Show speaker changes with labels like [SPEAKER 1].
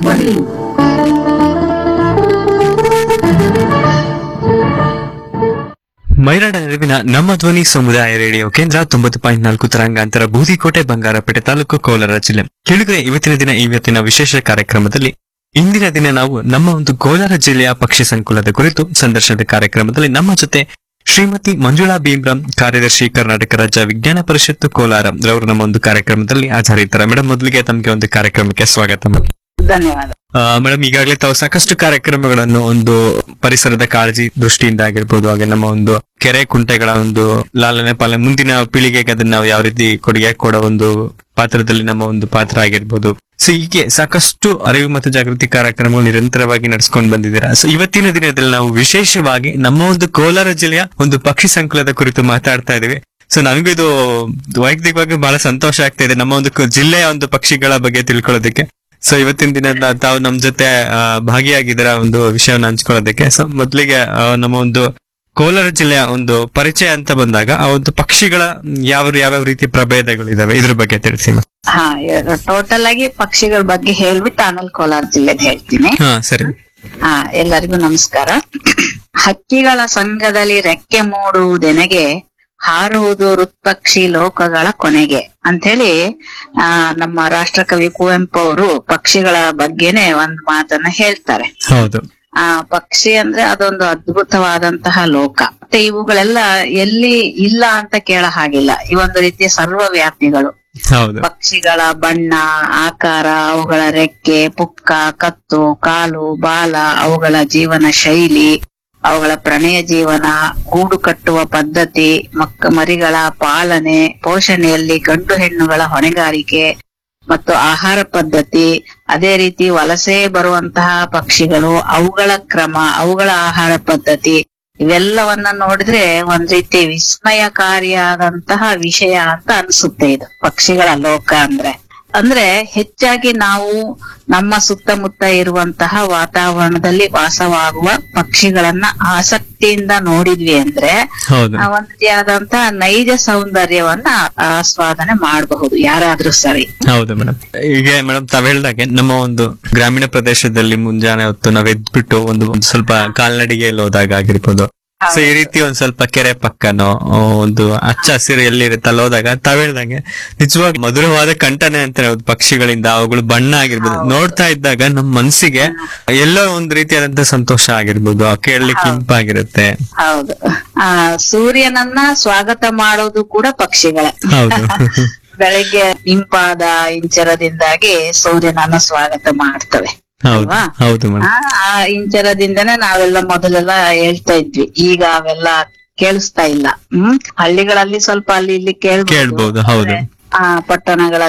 [SPEAKER 1] ಆಕಾಶವಾಣಿ
[SPEAKER 2] ಮೈರಾಡ ನೆರವಿನ ನಮ್ಮ ಧ್ವನಿ ಸಮುದಾಯ ರೇಡಿಯೋ ಕೇಂದ್ರ ತೊಂಬತ್ತು ಪಾಯಿಂಟ್ ನಾಲ್ಕು ತರಂಗಾಂತರ ಬೂದಿಕೋಟೆ ಬಂಗಾರಪೇಟೆ ತಾಲೂಕು ಕೋಲಾರ ಜಿಲ್ಲೆ ಕೆಳಗರೆ ಇವತ್ತಿನ ದಿನ ಇವತ್ತಿನ ವಿಶೇಷ ಕಾರ್ಯಕ್ರಮದಲ್ಲಿ ಇಂದಿನ ದಿನ ನಾವು ನಮ್ಮ ಒಂದು ಕೋಲಾರ ಜಿಲ್ಲೆಯ ಪಕ್ಷಿ ಸಂಕುಲದ ಕುರಿತು ಸಂದರ್ಶನದ ಕಾರ್ಯಕ್ರಮದಲ್ಲಿ ನಮ್ಮ ಜೊತೆ ಶ್ರೀಮತಿ ಮಂಜುಳಾ ಭೀಮ್ರಾಮ್ ಕಾರ್ಯದರ್ಶಿ ಕರ್ನಾಟಕ ರಾಜ್ಯ ವಿಜ್ಞಾನ ಪರಿಷತ್ತು ಕೋಲಾರ ರವರು ನಮ್ಮ ಒಂದು ಕಾರ್ಯಕ್ರಮದಲ್ಲಿ ಹಾಜರಿದ್ದಾರೆ ಮೇಡಮ್ ಮೊದಲಿಗೆ ತಮಗೆ ಒಂದು ಕಾರ್ಯಕ್ರಮಕ್ಕೆ ಸ್ವಾಗತ ಮೇಡಮ್
[SPEAKER 1] ಧನ್ಯವಾದ
[SPEAKER 2] ಮೇಡಮ್ ಈಗಾಗಲೇ ತಾವು ಸಾಕಷ್ಟು ಕಾರ್ಯಕ್ರಮಗಳನ್ನು ಒಂದು ಪರಿಸರದ ಕಾಳಜಿ ದೃಷ್ಟಿಯಿಂದ ಆಗಿರ್ಬೋದು ಹಾಗೆ ನಮ್ಮ ಒಂದು ಕೆರೆ ಕುಂಟೆಗಳ ಒಂದು ಲಾಲನೆ ಪಾಲನೆ ಮುಂದಿನ ಪೀಳಿಗೆಗೆ ಅದನ್ನ ನಾವು ಯಾವ ರೀತಿ ಕೊಡುಗೆ ಕೊಡೋ ಒಂದು ಪಾತ್ರದಲ್ಲಿ ನಮ್ಮ ಒಂದು ಪಾತ್ರ ಆಗಿರ್ಬೋದು ಸೊ ಹೀಗೆ ಸಾಕಷ್ಟು ಅರಿವು ಮತ್ತು ಜಾಗೃತಿ ಕಾರ್ಯಕ್ರಮಗಳು ನಿರಂತರವಾಗಿ ನಡೆಸ್ಕೊಂಡು ಬಂದಿದ್ದೀರಾ ಸೊ ಇವತ್ತಿನ ದಿನದಲ್ಲಿ ನಾವು ವಿಶೇಷವಾಗಿ ನಮ್ಮ ಒಂದು ಕೋಲಾರ ಜಿಲ್ಲೆಯ ಒಂದು ಪಕ್ಷಿ ಸಂಕುಲದ ಕುರಿತು ಮಾತಾಡ್ತಾ ಇದೀವಿ ಸೊ ನನಗೂ ಇದು ವೈಯಕ್ತಿಕವಾಗಿ ಬಹಳ ಸಂತೋಷ ಆಗ್ತಾ ಇದೆ ನಮ್ಮ ಒಂದು ಕ- ಜಿಲ್ಲೆಯ ಒಂದು ಪಕ್ಷಿಗಳ ಬಗ್ಗೆ ತಿಳ್ಕೊಳ್ಳೋದಕ್ಕೆ ಸೊ ಇವತ್ತಿನ ದಿನ ನ- ತಾವು ನಮ್ ಜೊತೆ ಆ, ಭಾಗಿಯಾಗಿದ್ದೀರಾ ಒಂದು ವಿಷಯವನ್ನು ಹಂಚ್ಕೊಳ್ಳೋದಕ್ಕೆ ಸೊ ಮೊದಲಿಗೆ ನಮ್ಮ ಒಂದು ಕೋಲಾರ ಜಿಲ್ಲೆಯ ಒಂದು ಪರಿಚಯ ಅಂತ ಬಂದಾಗ ಆ ಒಂದು ಪಕ್ಷಿಗಳ ಮ್, ಯಾವ ಯಾವ್ಯಾವ ರೀತಿ ಪ್ರಭೇದಗಳಿದಾವೆ ಇದ್ರ ಬಗ್ಗೆ ತಿಳಿಸಿ ma'am.
[SPEAKER 1] ಹಾ ಟೋಟಲ್ ಆಗಿ ಪಕ್ಷಿಗಳ ಬಗ್ಗೆ ಹೇಳ್ಬಿಟ್ಟು ಆಮೇಲೆ ಕೋಲಾರ ಜಿಲ್ಲೆದ್ ಹೇಳ್ತೀನಿ
[SPEAKER 2] ಹಾ ಸರಿ
[SPEAKER 1] ಹಾ ಎಲ್ಲರಿಗೂ ನಮಸ್ಕಾರ ಹಕ್ಕಿಗಳ ಸಂಘದಲ್ಲಿ ರೆಕ್ಕೆ ಮೂಡುವುದೆನಗೆ ಹಾರುವುದು ಋತ್ಪಕ್ಷಿ ಲೋಕಗಳ ಕೊನೆಗೆ ಅಂಥೇಳಿ ಆ ನಮ್ಮ ರಾಷ್ಟ್ರಕವಿ ಕುವೆಂಪು ಅವರು ಪಕ್ಷಿಗಳ ಬಗ್ಗೆನೆ ಒಂದ್ ಮಾತನ್ನ ಹೇಳ್ತಾರೆ
[SPEAKER 2] ಹೌದು
[SPEAKER 1] ಆ ಪಕ್ಷಿ ಅಂದ್ರೆ ಅದೊಂದು ಅದ್ಭುತವಾದಂತಹ ಲೋಕ ಮತ್ತೆ ಇವುಗಳೆಲ್ಲ ಎಲ್ಲಿ ಇಲ್ಲ ಅಂತ ಕೇಳ ಹಾಗಿಲ್ಲ ಇವೊಂದು ರೀತಿಯ ಸರ್ವವ್ಯಾಪಿಗಳು
[SPEAKER 2] ಹೌದು
[SPEAKER 1] ಪಕ್ಷಿಗಳ ಬಣ್ಣ ಆಕಾರ ಅವುಗಳ ರೆಕ್ಕೆ ಪುಕ್ಕ ಕತ್ತು ಕಾಲು ಬಾಲ ಅವುಗಳ ಜೀವನ ಶೈಲಿ ಅವುಗಳ ಪ್ರಣಯ ಜೀವನ ಗೂಡು ಕಟ್ಟುವ ಪದ್ಧತಿ ಮಕ್ಕ ಮರಿಗಳ ಪಾಲನೆ ಪೋಷಣೆಯಲ್ಲಿ ಗಂಡು ಹೆಣ್ಣುಗಳ ಹೊಣೆಗಾರಿಕೆ ಮತ್ತು ಆಹಾರ ಪದ್ಧತಿ ಅದೇ ರೀತಿ ವಲಸೆ ಬರುವಂತಹ ಪಕ್ಷಿಗಳು ಅವುಗಳ ಕ್ರಮ ಅವುಗಳ ಆಹಾರ ಪದ್ಧತಿ ಇವೆಲ್ಲವನ್ನ ನೋಡಿದ್ರೆ ಒಂದ್ ರೀತಿ ವಿಸ್ಮಯಕಾರಿಯಾದಂತಹ ವಿಷಯ ಅಂತ ಅನ್ಸುತ್ತೆ ಇದು ಪಕ್ಷಿಗಳ ಲೋಕ ಅಂದ್ರೆ ಅಂದ್ರೆ ಹೆಚ್ಚಾಗಿ ನಾವು ನಮ್ಮ ಸುತ್ತಮುತ್ತ ಇರುವಂತಹ ವಾತಾವರಣದಲ್ಲಿ ವಾಸವಾಗುವ ಪಕ್ಷಿಗಳನ್ನ ಆಸಕ್ತಿಯಿಂದ ನೋಡಿದ್ವಿ ಅಂದ್ರೆ
[SPEAKER 2] ಹೌದು
[SPEAKER 1] ಆ ಒಂದ್ ರೀತಿಯಾದಂತಹ ನೈಜ ಸೌಂದರ್ಯವನ್ನ ಆಸ್ವಾದನೆ ಮಾಡಬಹುದು ಯಾರಾದ್ರೂ ಸರಿ
[SPEAKER 2] ಹೌದು ಮೇಡಮ್ ಈಗ ಮೇಡಮ್ ತಾವ್ ಹೇಳ್ದಾಗೆ ನಮ್ಮ ಒಂದು ಗ್ರಾಮೀಣ ಪ್ರದೇಶದಲ್ಲಿ ಮುಂಜಾನೆ ಹೊತ್ತು ನಾವ್ ಎದ್ಬಿಟ್ಟು ಒಂದು ಒಂದು ಸ್ವಲ್ಪ ಕಾಲ್ನಡಿಗೆಯಲ್ಲಿ ಹೋದಾಗ ಆಗಿರ್ಬೋದು ಸೊ ಈ ರೀತಿ ಒಂದ್ ಸ್ವಲ್ಪ ಕೆರೆ ಪಕ್ಕನೋ ಆ, ಒಂದು ಹಚ್ಚ ಹಸಿರು ಎಲ್ಲಿರುತ್ತೆ ಅಲ್ಲಿ ಹೋದಾಗ ತಾವ್ ಹೇಳ್ದಂಗೆ ನಿಜವಾಗಿ ಮಧುರವಾದ ಕಂಠನೆ ಅಂತಾರೆ ಹೌದು ಪಕ್ಷಿಗಳಿಂದ ಅವುಗಳು ಬಣ್ಣ ಆಗಿರ್ಬೋದು ನೋಡ್ತಾ ಇದ್ದಾಗ ನಮ್ ಮನ್ಸಿಗೆ ಎಲ್ಲೋ ಒಂದ್ ರೀತಿಯಾದಂತ ಸಂತೋಷ ಆಗಿರ್ಬೋದು ಆ ಕೇಳಲಿಕ್ಕೆ ಇಂಪಾಗಿರುತ್ತೆ
[SPEAKER 1] ಹೌದು ಆ ಸೂರ್ಯನನ್ನ ಸ್ವಾಗತ ಮಾಡೋದು ಕೂಡ ಪಕ್ಷಿಗಳೇ
[SPEAKER 2] ಹೌದು
[SPEAKER 1] ಬೆಳಿಗ್ಗೆ ಇಂಪಾದ ಇಂಚರದಿಂದಾಗಿ ಸೂರ್ಯನನ್ನ ಸ್ವಾಗತ ಮಾಡ್ತವೆ
[SPEAKER 2] ಹೌದು
[SPEAKER 1] ಅಲ್ವಾ?
[SPEAKER 2] ಹೌದು ಮೇಡಮ್
[SPEAKER 1] ಆ ಆ ಇಂಚರದಿಂದನೇ ನಾವೆಲ್ಲ ಮೊದಲೆಲ್ಲ ಹೇಳ್ತಾ ಇದ್ವಿ ಈಗ ಅವೆಲ್ಲ ಕೇಳಿಸ್ತಾ ಇಲ್ಲ ಹ್ಮ್ ಹಳ್ಳಿಗಳಲ್ಲಿ ಸ್ವಲ್ಪ ಅಲ್ಲಿ ಇಲ್ಲಿ ಕೇಳ್ಬೋದು
[SPEAKER 2] ಕೇಳ್ಬೋದು ಹೌದು
[SPEAKER 1] ಆ ಪಟ್ಟಣಗಳ